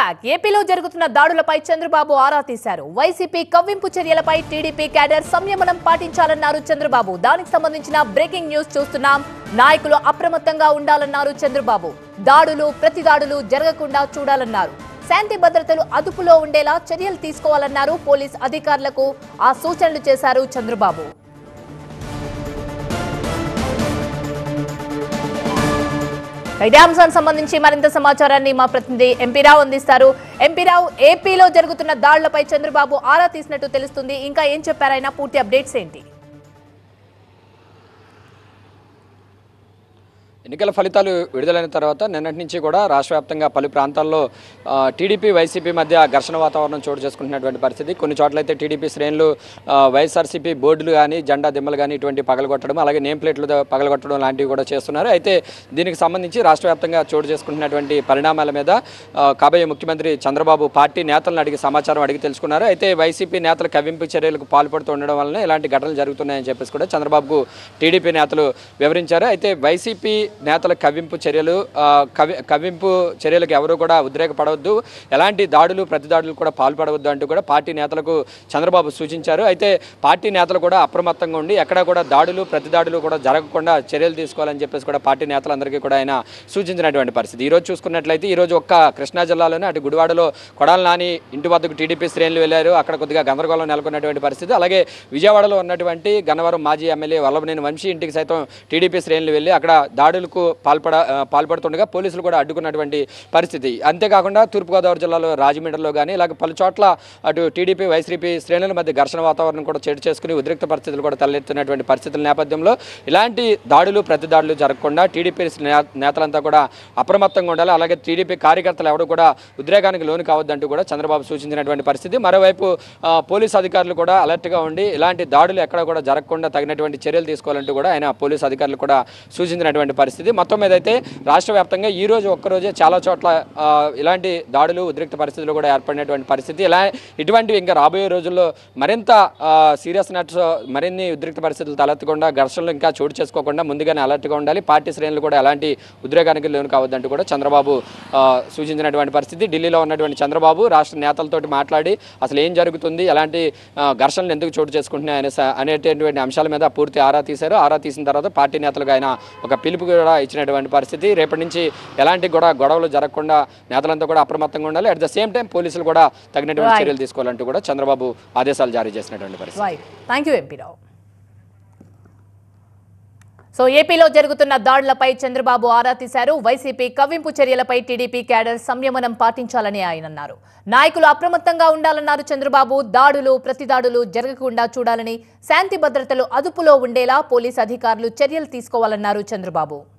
Back ఏపీలో జరుగుతున్న దాడులపై చంద్రబాబు ఆరా తీశారు వైసీపీ కవ్వింపు చర్యలపై టీడీపీ క్యాడర్ సంయమనం పాటించాలన్నారు చంద్రబాబు దానికి సంబంధించిన బ్రేకింగ్ న్యూస్ చూస్తున్నాం నాయకులు అప్రమత్తంగా ఉండాలన్నారు చంద్రబాబు దాడులు ప్రతి దాడులు జరగకుండా చూడాలన్నారు శాంతి భద్రతలు అదుపులో ఉండేలా చర్యలు తీసుకోవాలన్నారు పోలీస్ అధికారులకు ఆ సూచనలు చేశారు చంద్రబాబు ఇదే అంశానికి సంబంధించి మరింత సమాచారాన్ని మా ప్రతినిధి ఎంపీరావు అందిస్తారు ఎంపీరావు ఏపీలో జరుగుతున్న దాడులపై చంద్రబాబు ఆరా తీసినట్టు తెలుస్తుంది ఇంకా ఏం చెప్పారైనా పూర్తి అప్డేట్స్ ఏంటి ఎన్నికల ఫలితాలు విడుదలైన తర్వాత నిన్నటి నుంచి కూడా రాష్ట్ర వ్యాప్తంగా పలు ప్రాంతాల్లో ఆ, టీడీపీ వైసీపీ మధ్య ఘర్షణ వాతావరణం చోటు చేసుకుంటున్నటువంటి పరిస్థితి కొన్ని చోట్లయితే టీడీపీ శ్రేణులు ఆ, వైఎస్ఆర్సీపీ బోర్డులు కానీ జెండా దిమ్మలు కానీ ఇటువంటి పగలగొట్టడం అలాగే నేమ్ ప్లేట్లు ద- పగలగొట్టడం లాంటివి కూడా చేస్తున్నారు అయితే దీనికి సంబంధించి రాష్ట్ర వ్యాప్తంగా చోటు చేసుకుంటున్నటువంటి పరిణామాల మీద ఆ, కాబోయే ముఖ్యమంత్రి చంద్రబాబు పార్టీ నేతలను అడిగి సమాచారం అడిగి తెలుసుకున్నారు అయితే వైసీపీ నేతలు కవ్వింపు చర్యలకు పాల్పడుతూ ఉండడం వలన ఇలాంటి ఘటనలు జరుగుతున్నాయని చెప్పేసి కూడా చంద్రబాబుకు టీడీపీ నేతలు వివరించారు అయితే వైసీపీ నేతల కవ్వింపు చర్యలు ఆ, కవి కవ్వింపు చర్యలకు ఎవరు కూడా ఉద్రేకపడవద్దు ఎలాంటి దాడులు ప్రతిదాడులు కూడా పాల్పడవద్దు అంటూ కూడా పార్టీ నేతలకు చంద్రబాబు సూచించారు అయితే పార్టీ నేతలు కూడా అప్రమత్తంగా ఉండి ఎక్కడ కూడా దాడులు ప్రతిదాడులు కూడా జరగకుండా చర్యలు తీసుకోవాలని చెప్పేసి కూడా పార్టీ నేతలందరికీ కూడా ఆయన సూచించినటువంటి పరిస్థితి ఈరోజు చూసుకున్నట్లయితే ఈరోజు ఒక్క కృష్ణా జిల్లాలోనే అటు గుడివాడలో కొడాల నాని ఇంటి వద్దకు టీడీపీ శ్రేణులు వెళ్ళారు అక్కడ కొద్దిగా గందరగోళం నెలకొన్నటువంటి పరిస్థితి అలాగే విజయవాడలో ఉన్నటువంటి గన్నవరం మాజీ ఎమ్మెల్యే వల్లభనేని వంశీ ఇంటికి సైతం టీడీపీ శ్రేణులు వెళ్ళి అక్కడ దాడులకు పాల్పడ ఆ, పాల్పడుతుండగా పోలీసులు కూడా అడ్డుకున్నటువంటి పరిస్థితి అంతేకాకుండా తూర్పుగోదావరి జిల్లాలో రాజమండ్రిలో కానీ ఇలాగ పలు చోట్ల అటు టీడీపీ వైసీపీ శ్రేణుల మధ్య ఘర్షణ వాతావరణం కూడా చోటు చేసుకుని ఉద్రిక్త పరిస్థితులు కూడా తలెత్తున్నటువంటి పరిస్థితుల నేపథ్యంలో ఇలాంటి దాడులు ప్రతి దాడులు జరగకుండా టీడీపీ నే- నేతలంతా కూడా అప్రమత్తంగా ఉండాలి అలాగే టీడీపీ కార్యకర్తలు ఎవరు కూడా ఉద్రేకానికి లోను కావద్దంటూ కూడా చంద్రబాబు సూచించినటువంటి పరిస్థితి మరోవైపు ఆ, పోలీస్ అధికారులు కూడా అలర్ట్గా ఉండి ఇలాంటి దాడులు ఎక్కడ కూడా జరగకుండా తగినటువంటి చర్యలు తీసుకోవాలంటూ కూడా ఆయన పోలీస్ అధికారులు కూడా సూచించినటువంటి పరిస్థితి మొత్తం మీద అయితే రాష్ట్ర వ్యాప్తంగా ఈ రోజు ఒక్కరోజే చాలా చోట్ల ఆ, ఇలాంటి దాడులు ఉద్రిక్త పరిస్థితులు కూడా ఏర్పడినటువంటి పరిస్థితి ఇలా ఇటువంటివి ఇంకా రాబోయే రోజుల్లో మరింత సీరియస్ నట్స్ మరిన్ని ఉద్రిక్త పరిస్థితులు తలెత్తకుండా ఘర్షణలు ఇంకా చోటు చేసుకోకుండా ముందుగానే అలర్ట్గా ఉండాలి పార్టీ శ్రేణులు కూడా ఎలాంటి ఉద్రేకానికి లోను కావద్దంటూ కూడా చంద్రబాబు ఆ, సూచించినటువంటి పరిస్థితి ఢిల్లీలో ఉన్నటువంటి చంద్రబాబు రాష్ట్ర నేతలతోటి మాట్లాడి అసలు ఏం జరుగుతుంది ఎలాంటి ఆ, ఘర్షణలు ఎందుకు చోటు చేసుకుంటున్నాయి అనే స- అనేటటువంటి అంశాల మీద పూర్తి ఆరా తీశారు ఆరా తీసిన తర్వాత పార్టీ నేతలకు ఆయన ఒక పిలుపు కూడా ఇచ్చినటువంటి పరిస్థితి రేపటి నుంచి ఎలాంటి కూడా గొడవలు జరగకుండా నేతలంతా కూడా అప్రమత్తంగా ఉండాలి అట్ ద సేమ్ టైం పోలీసులు కూడా తగినటువంటి Right. చర్యలు తీసుకోవాలంటూ కూడా చంద్రబాబు ఆదేశాలు జారీ చేసినటువంటి పరిస్థితి రైట్ థ్యాంక్ యూ ఎంపీరావు సో ఏపీలో జరుగుతున్న దాడులపై చంద్రబాబు ఆరా తీశారు వైసీపీ కవ్వింపు చర్యలపై టీడీపీ క్యాడర్ సంయమనం పాటించాలని ఆయన అన్నారు నాయకులు అప్రమత్తంగా ఉండాలన్నారు చంద్రబాబు దాడులు ప్రతిదాడులు జరగకుండా చూడాలని శాంతి భద్రతలు అదుపులో ఉండేలా పోలీస్ అధికారులు చర్యలు తీసుకోవాలన్నారు చంద్రబాబు